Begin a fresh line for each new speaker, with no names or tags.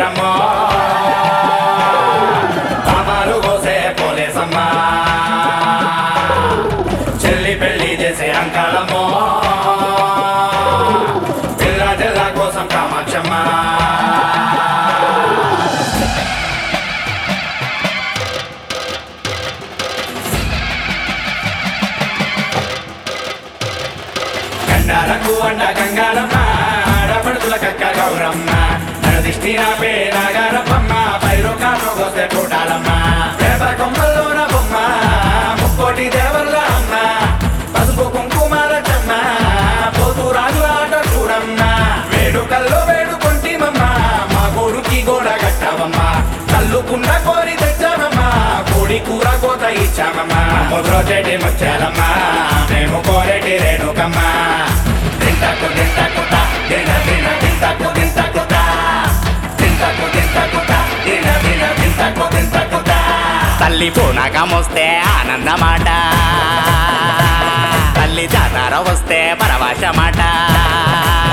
పోలేరమ్మో కామాలు కోసే పోలేసమ్మా చెల్లి పెళ్లి చేసే అంకాలమ్మో పిల్ల జల్ల కోసం కామాక్షమ్మ గండాలకు అండ గంగారమ్మ ఆడపడుతుల కక్క గౌరమ్మ నరదిష్టి నాపే నాగారప్పమ్మ పైరు కాపు కోసే చూడాలమ్మ పేద కొమ్మల్లోన బొమ్మ ముక్కోటి దేవర్ల అమ్మ పసుపు కుంకుమాల చెమ్మ పోతు రాజు ఆట చూడమ్మ వేడుకల్లో వేడుకొంటిమమ్మ మా గోడుకి గోడ కట్టావమ్మ కల్లుకున్న కోరి తెచ్చామమ్మ కోడి కూర కోత ఇచ్చామమ్మ ముద్రో చెడి ముచ్చాలమ్మ మేము కోరేటి రేణుకమ్మ తింటకు తింటకు తా, తిన తిన తింటకు తింటకు తా. తింటకు తింటకు తా, తిన తిన తింటకు తింటకు తా.
తల్లి పూనకమొస్తే ఆనందమాట తల్లి జాతర వస్తే పరవశమాట